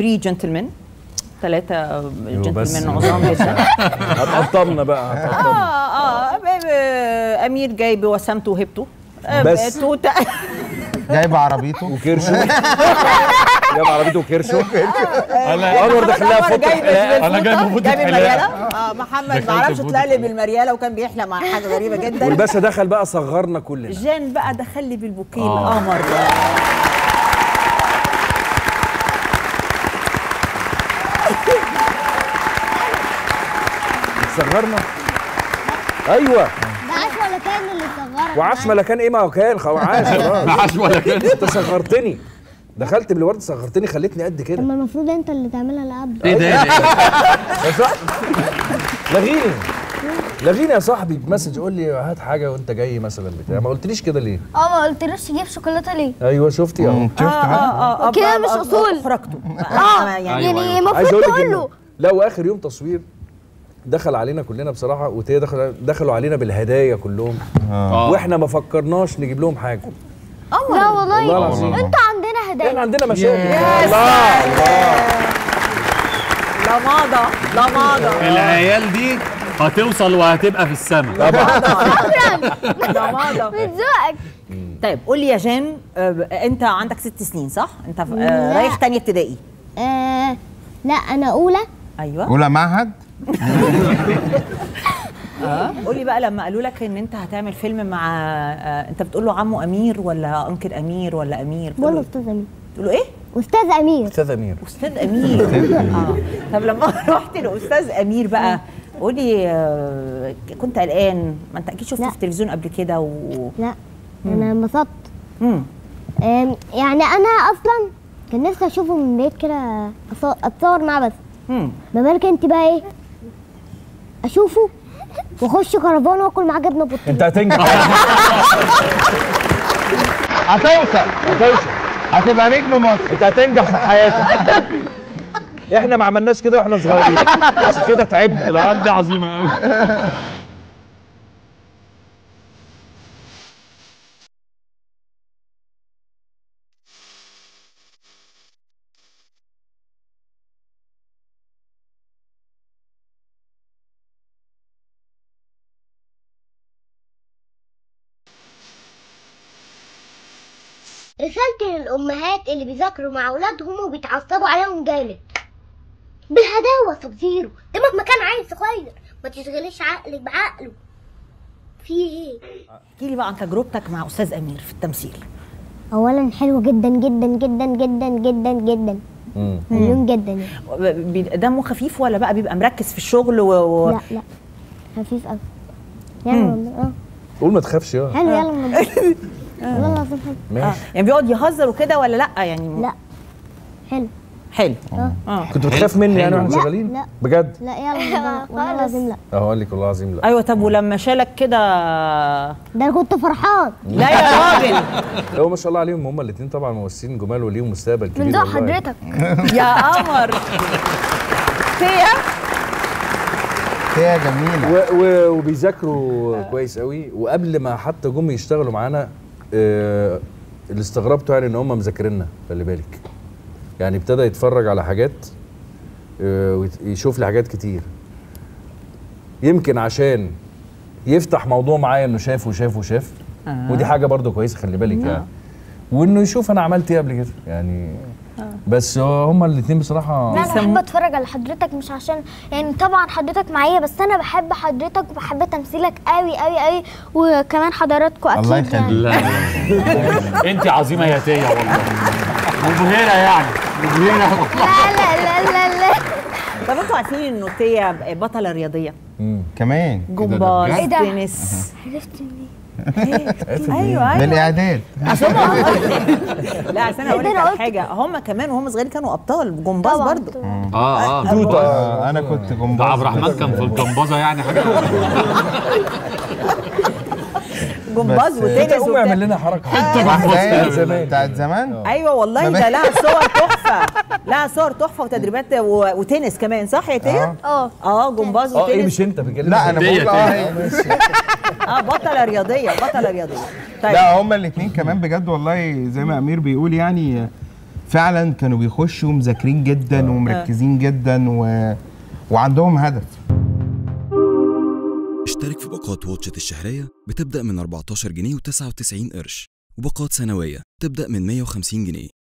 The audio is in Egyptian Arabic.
3 جنتلمان ثلاثة بس. جنتلمان عظام جدا هتقطمنا بقى اه هتقطمنا اه آه، امير جاي بوسامته وهبته آه، بس. توتة جايب عربيته وكرشه جاب عربيته وكرشه انا انور دخلها محمد فوق جايب الحلاقة. أنا جايب بالفوطة، بفوطة جايب حلاقة. المريالة اه محمد دخلت ما اعرفش بفوطة طلع لي حلاقة. بالمريالة وكان بيحلق مع حاجة غريبة جدا والباشا دخل بقى صغرنا كلنا جان بقى دخل لي بالبوكيه آه. القمر صغرنا ايوه ده عاش ولا كان اللي صغرك وعاش ملكان ايه ما هو كان خلاص عاش خلاص ما عاش ولا كان انت صغرتني دخلت بالورد صغرتني خليتني قد كده اما المفروض انت اللي تعملها لقبل ايه ده ايه ده يا صاحبي لغيني لغيني يا صاحبي بمسج قول لي هات حاجه وانت جاي مثلا بتاع ما قلتليش كده ليه اه ما قلتلوش تجيب شوكولاته ليه ايوه شفتي اهو شفت بقى اه اه كده آه، مش آه، أصول. اخرجته اه يعني أيوة، يعني أيوة. عايز المفروض اقول لك تقول انه له لا واخر يوم تصوير دخل علينا كلنا بصراحه وتيه دخل دخلوا علينا بالهدايا كلهم آه. واحنا ما فكرناش نجيب لهم حاجه لا والله والله العظيم. انتوا عندنا احنا هدايا عندنا مشاكل يا الله الله لماضة لماضة العيال دي هتوصل وهتبقى في السماء لماضة من ذوقك طيب قول لي يا جان آه، انت عندك ست سنين صح؟ انت آه، لا. رايح تانية ابتدائي آه لا انا اولى ايوه اولى معهد قول لي بقى لما قالوا لك ان انت هتعمل فيلم مع آه، انت بتقول له عمو امير ولا انكل امير ولا امير بقول له بتقول استاذ امير له ايه؟ استاذ امير استاذ امير استاذ امير اه طب لما رحت لاستاذ امير بقى قولي آه، كنت قلقان ما انت اكيد شفته لا. في التلفزيون قبل كده و لا انا انبسطت مم. آم، يعني انا اصلا كان نفسي اشوفه من بعيد كده أص- اتصور معاه بس مم. ما بالك انت بقى ايه اشوفه واخش كرفان واكل معاه جبنه بطيخ انت هتنجح هتوصل هتوصل هتبقى نجم مصر انت هتنجح في حياتك احنا ما عملناش كده واحنا صغيرين بس كده تعبنا العيال دي عظيمه قوي رسالتي للأمهات اللي بيذاكروا مع أولادهم وبيتعصبوا عليهم جامد بالهداوة سب زيرو ده مهما كان عيل صغير ما تشغليش عقلك بعقله في ايه؟ احكي لي بقى عن تجربتك مع استاذ امير في التمثيل أولا حلو جدا جدا جدا جدا جدا جدا مليون جدا يعني. بي- دمه خفيف ولا بقى بيبقى مركز في الشغل و... و... لا لا خفيف قوي يلا والله اه قول ما تخافش يا حلو يلا والله والله العظيم حلو آه. ماشي يعني بيقعد يهزر وكده ولا لا يعني لا حلو حلو اه اه كنت بتخاف مني يعني واحنا لا، شغالين لا. بجد لا يلا والله- والله العظيم لا اه اقول لك والله العظيم لا ايوه طب ولما شالك كده ده انا كنت فرحان لا يا راجل هو ما شاء الله عليهم هما الاثنين طبعا ممثلين جمال وليهم مستقبل كبير من ذوق والله. حضرتك يا قمر تيا هي جميله و و وبيذاكروا كويس قوي وقبل ما حتى جم يشتغلوا معانا آه اللي استغربته يعني ان هم مذاكريننا خلي بالك يعني ابتدى يتفرج على حاجات آه ويشوف لي حاجات كتير يمكن عشان يفتح موضوع معايا انه شاف وشاف وشاف آه. ودي حاجه برضو كويسه خلي بالك يعني وانه يشوف انا عملت ايه قبل كده يعني بس هما الاثنين بصراحه لا انا بحب اتفرج على حضرتك مش عشان يعني طبعا حضرتك معايا بس انا بحب حضرتك وبحب تمثيلك قوي قوي قوي وكمان حضراتكم اكيد الله يعني يخليك لا انت عظيمه يا تيه والله مبهره يعني مبهره لا لا لا لا لا طب انتوا عارفين انه تيا بطله رياضيه مم. كمان جمباز ايه ده؟ تنس عرفت منين ايوه ايوه بالاعداد عشان هم لا عشان اقول لك أنا على قلت حاجه هم كمان وهم صغيرين كانوا ابطال جمباز طبعاً. برضو اه اه آه، انا كنت ده جمباز عبد الرحمن كان في الجمبازه يعني حاجه جمباز بس- وتنس قوم اعمل وبتاع لنا حركه أحداث زمان. بتاعت زمان ايوه والله ما ده بين- لها صور تحفه لها صور تحفه وتدريبات و... وتنس كمان صح يا تيا؟ اه اه جمباز اه ايه وتنس مش انت بتكلم لا انا ديت بقول اه يعني. هي ماشي اه بطله رياضيه بطله رياضيه طيب لا هما الاثنين كمان بجد والله زي ما امير بيقول يعني فعلا كانوا بيخشوا مذاكرين جدا ومركزين جدا و... وعندهم هدف اشترك في باقات واتشت الشهرية بتبدأ من 14 جنيه و99 قرش وباقات سنوية تبدأ من 150 جنيه